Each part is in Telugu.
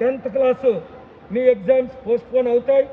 టెన్త్ క్లాసు మీ ఎగ్జామ్స్ పోస్ట్పోన్ అవుతాయి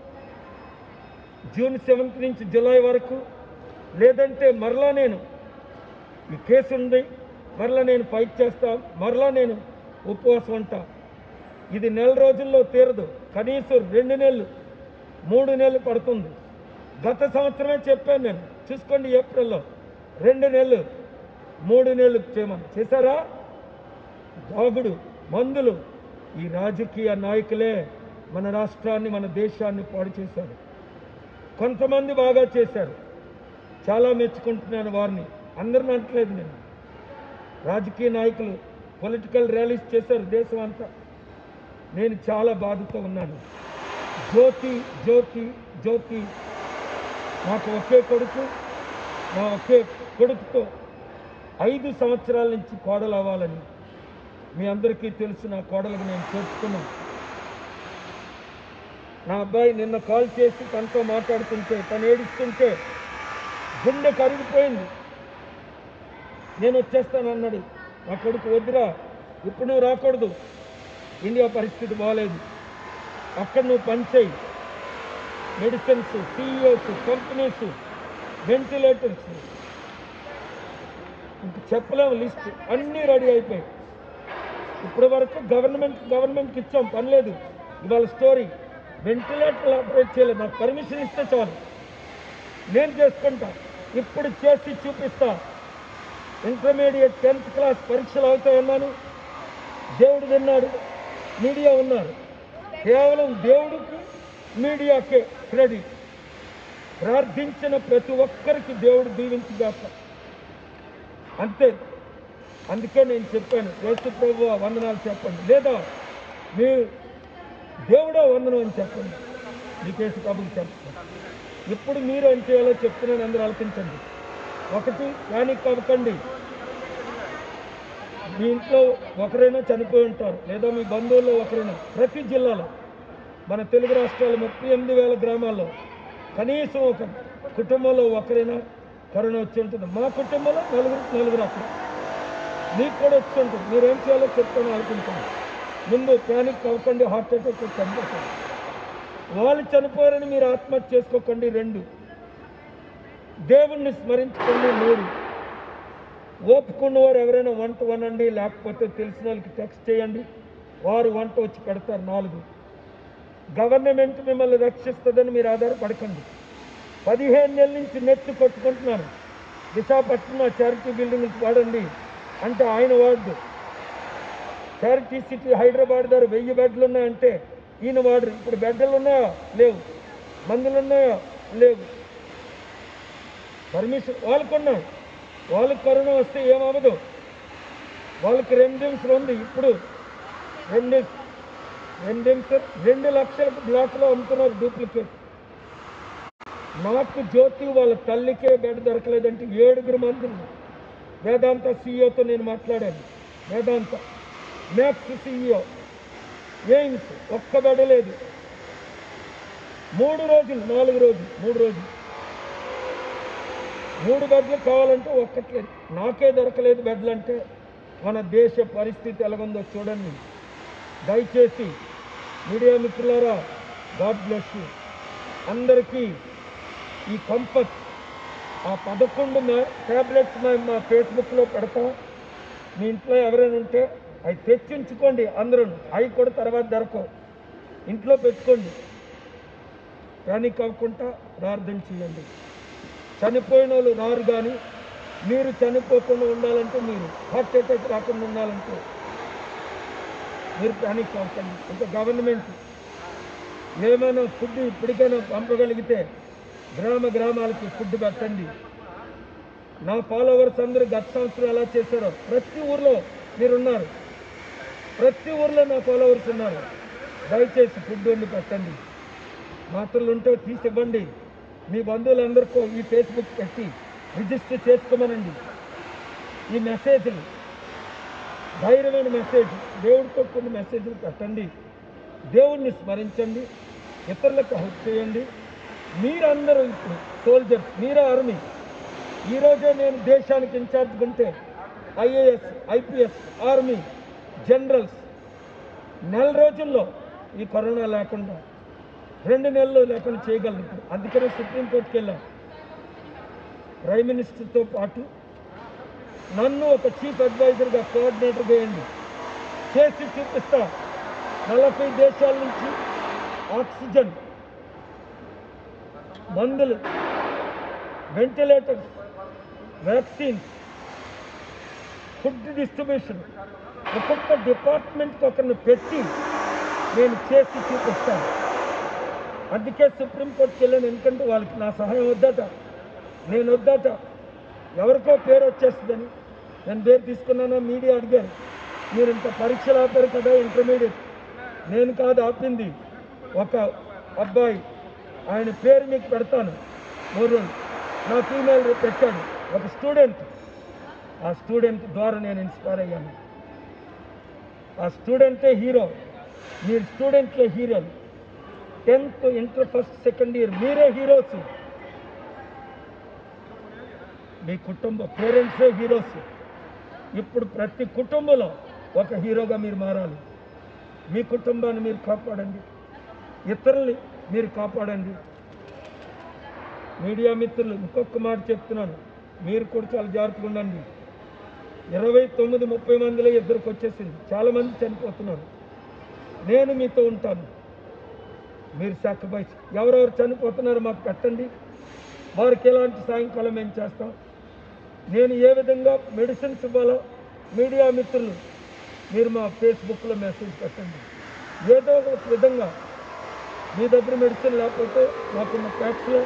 జూన్ సెవెంత్ నుంచి జూలై వరకు లేదంటే మరలా నేను ఈ కేసు ఉంది మరలా నేను ఫైట్ చేస్తా మరలా నేను ఉపవాసం ఉంటా ఇది నెల రోజుల్లో తీరదు కనీసం రెండు నెలలు మూడు నెలలు పడుతుంది గత సంవత్సరమే చెప్పాను నేను చూసుకోండి ఏప్రిల్లో రెండు నెలలు మూడు నెలలు చేయమని చేశారా దాగుడు మందులు ఈ రాజకీయ నాయకులే మన రాష్ట్రాన్ని మన దేశాన్ని పాడు చేశారు కొంతమంది బాగా చేశారు చాలా మెచ్చుకుంటున్నాను వారిని అందరిని అంటలేదు నేను రాజకీయ నాయకులు పొలిటికల్ ర్యాలీస్ చేశారు దేశం అంతా నేను చాలా బాధతో ఉన్నాను జ్యోతి జ్యోతి జ్యోతి నాకు ఒకే కొడుకు నా ఒకే కొడుకుతో ఐదు సంవత్సరాల నుంచి కోడలు అవ్వాలని మీ అందరికీ తెలుసు నా కోడలకు నేను చేర్చుకున్నాను నా అబ్బాయి నిన్న కాల్ చేసి తనతో మాట్లాడుతుంటే తను ఏడుస్తుంటే గుండె కరిగిపోయింది నేను వచ్చేస్తాను అన్నాడు నా కొడుకు వద్దురా ఇప్పుడు నువ్వు రాకూడదు ఇండియా పరిస్థితి బాగాలేదు అక్కడ నువ్వు పనిచేయి మెడిసిన్స్ సిఇఓస్ కంపెనీస్ వెంటిలేటర్స్ ఇంక చెప్పలేము లిస్ట్ అన్నీ రెడీ అయిపోయాయి ఇప్పటి వరకు గవర్నమెంట్ గవర్నమెంట్కి ఇచ్చాం పని లేదు ఇవాళ స్టోరీ వెంటిలేటర్లు ఆపరేట్ చేయలేదు నాకు పర్మిషన్ ఇస్తే చాలు నేను చేసుకుంటా ఇప్పుడు చేసి చూపిస్తా ఇంటర్మీడియట్ టెన్త్ క్లాస్ పరీక్షలు అవుతాయన్నాను దేవుడు విన్నాడు మీడియా ఉన్నారు కేవలం దేవుడికి మీడియాకే క్రెడిట్ ప్రార్థించిన ప్రతి ఒక్కరికి దేవుడు దీవించుగాక అంతే అందుకే నేను చెప్పాను యేసు ప్రభు వందనాలు చెప్పండి లేదా మీ దేవుడా వందనం అని చెప్పండి మీకు యేసు ప్రభుకి చెప్పండి ఇప్పుడు మీరు ఏం చేయాలో చెప్తున్నాను అందరూ ఆలోచించండి ఒకటి యానిక్ అవ్వకండి మీ ఇంట్లో ఒకరైనా చనిపోయి ఉంటారు లేదా మీ బంధువుల్లో ఒకరైనా ప్రతి జిల్లాలో మన తెలుగు రాష్ట్రాలు ముప్పై ఎనిమిది వేల గ్రామాల్లో కనీసం ఒక కుటుంబంలో ఒకరైనా కరోనా వచ్చి ఉంటుంది మా కుటుంబంలో నలుగురు నలుగురు అక్కడ మీకు కూడా వచ్చి ఉంటుంది మీరేం చేయాలో చెప్తాను అనుకుంటాను ముందు ప్యానిక్ అవ్వకండి హార్ట్ అటాక్ వచ్చి చనిపోతుంది వాళ్ళు చనిపోయారని మీరు ఆత్మహత్య చేసుకోకండి రెండు దేవుణ్ణి స్మరించుకోండి మూడు ఓపుకున్నవారు ఎవరైనా వంట వనండి లేకపోతే తెలిసిన వాళ్ళకి టెక్స్ట్ చేయండి వారు వంట వచ్చి పెడతారు నాలుగు గవర్నమెంట్ మిమ్మల్ని రక్షిస్తుందని మీరు ఆధారపడకండి పదిహేను నెలల నుంచి నెత్తి కొట్టుకుంటున్నాను విశాఖపట్నం చారిటీ బిల్డింగ్ వాడండి అంటే ఆయన వాడు చారిటీ సిటీ హైదరాబాద్ దగ్గర వెయ్యి బెడ్లు ఉన్నాయంటే ఈయన వాడరు ఇప్పుడు బెడ్లు ఉన్నాయా లేవు మందులు ఉన్నాయా లేవు పర్మిషన్ వాళ్ళకు ఉన్నాయి వాళ్ళకి కరోనా వస్తే ఏమవ్వదు వాళ్ళకి రెండింగ్స్ ఉంది ఇప్పుడు రెండు రెండింగ్స్ రెండు లక్షల బ్లాక్లో అమ్ముతున్నారు డూప్లికేట్ నాకు జ్యోతి వాళ్ళ తల్లికే బెడ్ దొరకలేదంటే ఏడుగురు మందిని వేదాంత సీఈఓతో నేను మాట్లాడాను వేదాంత మ్యాక్స్ సీఈఓ ఎయిమ్స్ ఒక్క బెడ్ లేదు మూడు రోజులు నాలుగు రోజులు మూడు రోజులు మూడు బెడ్లు కావాలంటే ఒక్కట్లేదు నాకే దొరకలేదు బెడ్లు అంటే మన దేశ పరిస్థితి ఎలాగుందో చూడండి దయచేసి మీడియా మిత్రులారా గాడ్ బ్లెస్ యూ అందరికీ ఈ కంపత్ ఆ పదకొండు ట్యాబ్లెట్స్ మేము మా ఫేస్బుక్లో పెడతాం మీ ఇంట్లో ఎవరైనా ఉంటే అవి తెచ్చించుకోండి అందరూ అవి కూడా తర్వాత దొరకవు ఇంట్లో పెట్టుకోండి ప్యానిక్ అవ్వకుండా ప్రార్థన చేయండి చనిపోయిన వాళ్ళు రారు కానీ మీరు చనిపోకుండా ఉండాలంటే మీరు హార్ట్ అటాక్ రాకుండా ఉండాలంటే మీరు ప్యానిక్ అవ్వకండి ఇంకా గవర్నమెంట్ ఏమైనా ఫుడ్ ఇప్పటికైనా పంపగలిగితే గ్రామ గ్రామాలకి ఫుడ్ పెట్టండి నా ఫాలోవర్స్ అందరూ గత సంవత్సరం ఎలా చేశారో ప్రతి ఊర్లో మీరున్నారు ప్రతి ఊర్లో నా ఫాలోవర్స్ ఉన్నారు దయచేసి ఫుడ్ వండి పెట్టండి మాత్రలు ఉంటే తీసి ఇవ్వండి మీ బంధువులందరికీ ఈ ఫేస్బుక్ పెట్టి రిజిస్టర్ చేసుకోమనండి ఈ మెసేజ్లు ధైర్యమైన మెసేజ్ దేవుడితో కొన్ని మెసేజ్లు పెట్టండి దేవుణ్ణి స్మరించండి ఇతరులకు హెల్ప్ చేయండి మీరందరూ ఇప్పుడు సోల్జర్స్ మీరే ఆర్మీ ఈరోజే నేను దేశానికి ఇన్ఛార్జ్ ఉంటే ఐఏఎస్ ఐపీఎస్ ఆర్మీ జనరల్స్ నెల రోజుల్లో ఈ కరోనా లేకుండా రెండు నెలలు లేకుండా చేయగలరు ఇప్పుడు అందుకనే సుప్రీంకోర్టుకి వెళ్ళాం ప్రైమ్ మినిస్టర్తో పాటు నన్ను ఒక చీఫ్ అడ్వైజర్గా కోఆర్డినేటర్ వేయండి చేసి చూపిస్తా నలభై దేశాల నుంచి ఆక్సిజన్ మందులు వెంటిలేటర్స్ వ్యాక్సిన్స్ ఫుడ్ డిస్ట్రిబ్యూషన్ ఒక్కొక్క డిపార్ట్మెంట్కి ఒకరిని పెట్టి నేను చేసి చూపిస్తాను అందుకే సుప్రీంకోర్టుకి వెళ్ళాను ఎందుకంటే వాళ్ళకి నా సహాయం వద్దట నేను వద్దట ఎవరికో పేరు వచ్చేస్తుందని నేను పేరు తీసుకున్నానో మీడియా అడిగాను మీరు ఇంత పరీక్షలు ఆపారు కదా ఇంటర్మీడియట్ నేను కాదు ఆపింది ఒక అబ్బాయి ఆయన పేరు మీకు పెడతాను మూడు రోజులు నా ఫీమేల్ పెట్టాడు ఒక స్టూడెంట్ ఆ స్టూడెంట్ ద్వారా నేను ఇన్స్పైర్ అయ్యాను ఆ స్టూడెంటే హీరో మీరు స్టూడెంట్లే హీరోలు tenth inter first second year మీరే హీరోస్ మీ కుటుంబ పేరెంట్సే హీరోస్ ఇప్పుడు ప్రతి కుటుంబంలో ఒక హీరోగా మీరు మారాలి మీ కుటుంబాన్ని మీరు కాపాడండి ఇతరుల్ని మీరు కాపాడండి మీడియా మిత్రులు ఇంకొక మాట చెప్తున్నాను మీరు కూడా చాలా జాగ్రత్తగా ఉండండి ఇరవై తొమ్మిది ముప్పై మందిలో ఇద్దరికి వచ్చేసింది చాలామంది చనిపోతున్నారు నేను మీతో ఉంటాను మీరు సాక్రిఫైస్ ఎవరెవరు చనిపోతున్నారో మాకు పెట్టండి వారికి ఎలాంటి సాయంకాలం మేము చేస్తాం నేను ఏ విధంగా మెడిసిన్స్ ఇవ్వాలో మీడియా మిత్రులు మీరు మా ఫేస్బుక్లో మెసేజ్ పెట్టండి ఏదో ఒక విధంగా మీ దగ్గర మెడిసిన్ లేకపోతే మాకున్న ప్యాక్స్లో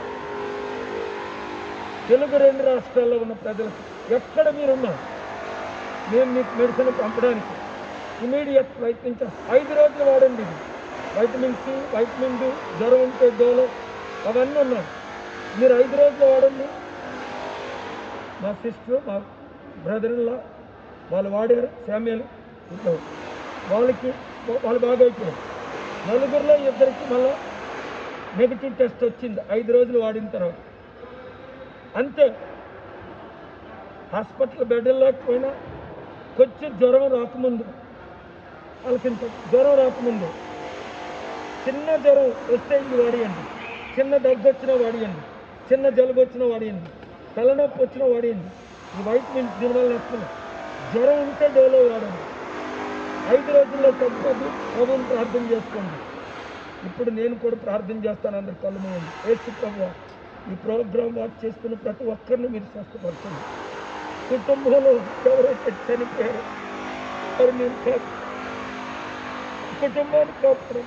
తెలుగు రెండు రాష్ట్రాల్లో ఉన్న ప్రజలకు ఎక్కడ మీరున్నా మేము మీకు మెడిసిన్ పంపడానికి ఇమీడియట్ ప్రయత్నించాం ఐదు రోజులు వాడండి ఇది వైటమిన్ సి వైటమిన్ డి జ్వరం ఉంటే డోలో అవన్నీ ఉన్నాయి మీరు ఐదు రోజులు వాడండి మా సిస్టర్ మా బ్రదర్లా వాళ్ళు వాడారు శామ్యాలు ఇంట్లో వాళ్ళకి వాళ్ళు బాగా అయిపోయారు నలుగురిలో ఇద్దరికి మళ్ళా నెగిటివ్ టెస్ట్ వచ్చింది ఐదు రోజులు వాడిన తర్వాత అంతే హాస్పిటల్ బెడ్ లేకపోయినా కొంచెం జ్వరం రాకముందు వాళ్ళకింత జ్వరం రాకముందు చిన్న జ్వరం వస్తే ఇది వాడియండి చిన్న దగ్గు వచ్చినా వాడియండి చిన్న జలుబు వచ్చినా వాడియండి తలనొప్పి వచ్చినా వాడియండి ఈ వైటమిన్ దీనివల్ల వస్తుంది జ్వరం ఉంటే డోలో వాడండి ఐదు రోజుల్లో తగ్గదు ప్రభుని ప్రార్థన చేసుకోండి ఇప్పుడు నేను కూడా ప్రార్థన చేస్తాను అందరు కళ్ళు మూయండి ఏసు ప్రభు ఈ ప్రోగ్రాం వాచ్ చేస్తున్న ప్రతి ఒక్కరిని మీరు స్వస్థపరచండి కుటుంబంలో ఎవరైతే చనిపోయారో వారు మీరు కాదు కుటుంబాన్ని కాపాడు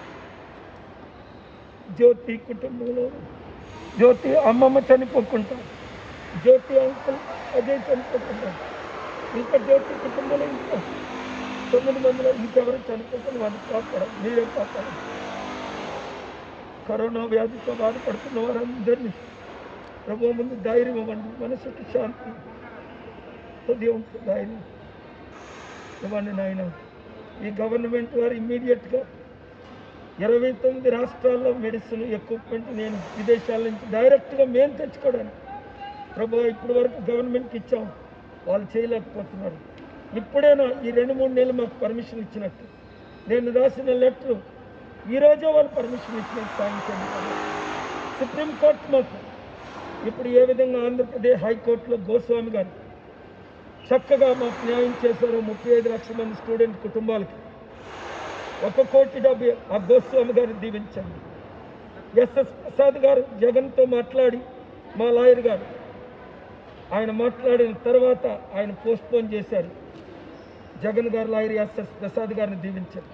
జ్యోతి కుటుంబంలో జ్యోతి అమ్మమ్మ చనిపోకుండా జ్యోతి అంకుల్ అజయ్ చనిపోకుండా ఇంకా జ్యోతి కుటుంబంలో ఇంకా తొమ్మిది మందిలో ఇంకెవరు చనిపోకుండా వాళ్ళు కాపాడాలి మీరే కాపాడాలి కరోనా వ్యాధితో బాధపడుతున్న వారందరినీ ప్రభు ముందు ధైర్యం ఇవ్వండి మనసుకి శాంతి హృదయంకి ధైర్యం ఇవ్వండి నాయన ఈ గవర్నమెంట్ వారు ఇమ్మీడియట్గా ఇరవై తొమ్మిది రాష్ట్రాల్లో మెడిసిన్ ఎక్విప్మెంట్ నేను విదేశాల నుంచి డైరెక్ట్గా మేము తెచ్చుకోవడానికి ప్రభు ఇప్పటి వరకు గవర్నమెంట్కి ఇచ్చాం వాళ్ళు చేయలేకపోతున్నారు ఇప్పుడైనా ఈ రెండు మూడు నెలలు మాకు పర్మిషన్ ఇచ్చినట్టు నేను రాసిన లెటర్ ఈరోజే వాళ్ళు పర్మిషన్ ఇచ్చినట్టు సాయం చేయండి సుప్రీంకోర్టు మాకు ఇప్పుడు ఏ విధంగా ఆంధ్రప్రదేశ్ హైకోర్టులో గోస్వామి గారు చక్కగా మాకు న్యాయం చేశారు ముప్పై ఐదు లక్షల మంది స్టూడెంట్ కుటుంబాలకి ఒక కోటి డెబ్బై ఆ గోస్వామి గారిని దీవించండి ఎస్ఎస్ ప్రసాద్ గారు జగన్తో మాట్లాడి మా లాయర్ గారు ఆయన మాట్లాడిన తర్వాత ఆయన పోస్ట్పోన్ చేశారు జగన్ గారు లాయర్ ఎస్ఎస్ ప్రసాద్ గారిని దీవించారు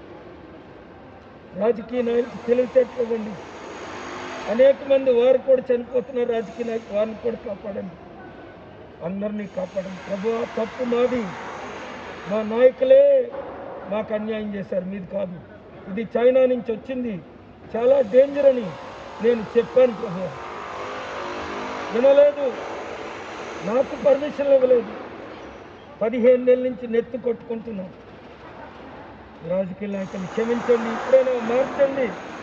రాజకీయ నాయకులు తెలివితేటలు ఇవ్వండి అనేక మంది వారు కూడా చనిపోతున్నారు రాజకీయ నాయకులు వారిని కూడా కాపాడండి అందరినీ కాపాడండి ప్రభు తప్పు మాది మా నాయకులే మాకు అన్యాయం చేశారు మీది కాదు ఇది చైనా నుంచి వచ్చింది చాలా డేంజర్ అని నేను చెప్పాను ప్రభు వినలేదు నాకు పర్మిషన్ ఇవ్వలేదు పదిహేను నెలల నుంచి నెత్తి కొట్టుకుంటున్నాను రాజకీయ నాయకులు క్షమించండి ఇప్పుడైనా మార్చండి